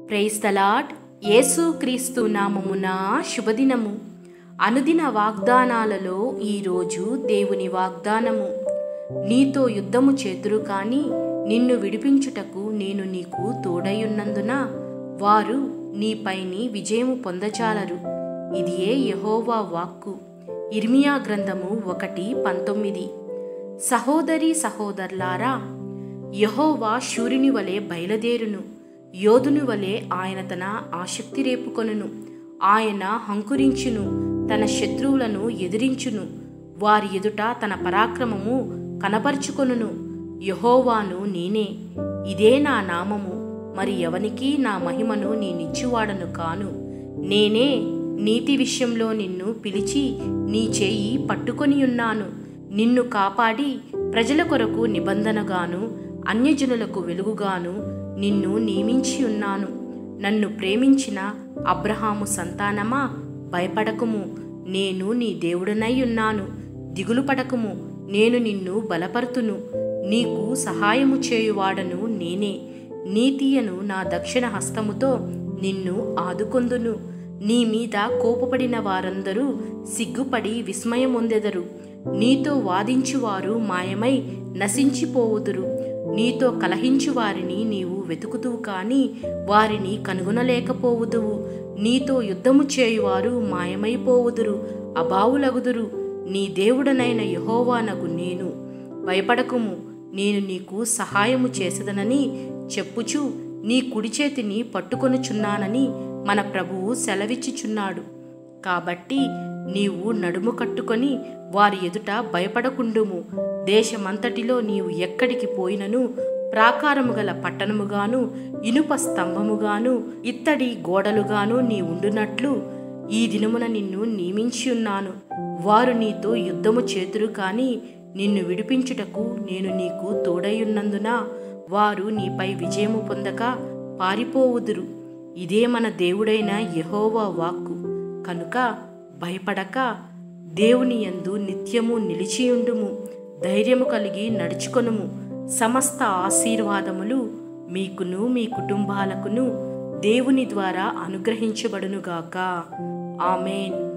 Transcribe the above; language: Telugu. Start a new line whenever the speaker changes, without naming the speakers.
ప్రైజ్ దలాట్ యేసు క్రీస్తు నామమున శుభదినము అనుదిన వాగ్దానాలలో ఈరోజు దేవుని వాగ్దానము నీతో యుద్ధము చేతురు కాని నిన్ను విడిపించుటకు నేను నీకు తోడయున్నందున వారు నీపైని విజయము పొందచాలరు ఇదియే యహోవా వాక్కు ఇర్మియా గ్రంథము ఒకటి పంతొమ్మిది సహోదరి సహోదరులారా యహోవా శూరుని వలె బయలుదేరును యోధుని వలె ఆయన తన ఆసక్తి రేపుకొనును ఆయన హంకురించును తన శత్రువులను ఎదిరించును వారి ఎదుట తన పరాక్రమము కనపరుచుకొనును యహోవాను నేనే ఇదే నా నామము మరి ఎవనికి నా మహిమను నేనిచ్చువాడను కాను నేనే నీతి విషయంలో నిన్ను పిలిచి నీ చేయి పట్టుకొని ఉన్నాను నిన్ను కాపాడి ప్రజల కొరకు నిబంధనగాను అన్యజనులకు వెలుగుగాను నిన్ను నియమించి ఉన్నాను నన్ను ప్రేమించిన అబ్రహాము సంతానమా భయపడకుము నేను నీ దేవుడనై ఉన్నాను దిగులు పడకుము నేను నిన్ను బలపరుతును నీకు సహాయము చేయువాడను నేనే నీతియను నా దక్షిణ హస్తముతో నిన్ను ఆదుకొందును నీ మీద కోపపడిన వారందరూ సిగ్గుపడి విస్మయమొందెదరు నీతో వాదించువారు మాయమై నశించిపోవుదురు నీతో కలహించు వారిని నీవు వెతుకుతువు కాని వారిని కనుగొనలేకపోవుదువు నీతో యుద్ధము చేయువారు మాయమైపోవుదురు అభావులగుదురు నీ దేవుడనైన యహోవానగు నేను భయపడకుము నేను నీకు సహాయము చేసేదనని చెప్పుచు నీ కుడి చేతిని పట్టుకొనుచున్నానని మన ప్రభువు సెలవిచ్చుచున్నాడు కాబట్టి నీవు నడుము కట్టుకొని వారి ఎదుట భయపడకుండుము దేశమంతటిలో నీవు ఎక్కడికి పోయినను ప్రాకారము గల పట్టణముగాను ఇనుప స్తంభముగాను ఇత్తడి గోడలుగాను నీ ఉండునట్లు ఈ దినమున నిన్ను నియమించి ఉన్నాను వారు నీతో యుద్ధము చేతురు కాని నిన్ను విడిపించుటకు నేను నీకు తోడయున్నందున వారు నీపై విజయము పొందక పారిపోవుదురు ఇదే మన దేవుడైన యహోవా వాక్కు కనుక భయపడక దేవుని యందు నిత్యము నిలిచియుండుము ధైర్యము కలిగి నడుచుకొనుము సమస్త ఆశీర్వాదములు మీకును మీ కుటుంబాలకును దేవుని ద్వారా అనుగ్రహించబడునుగాక ఆమెన్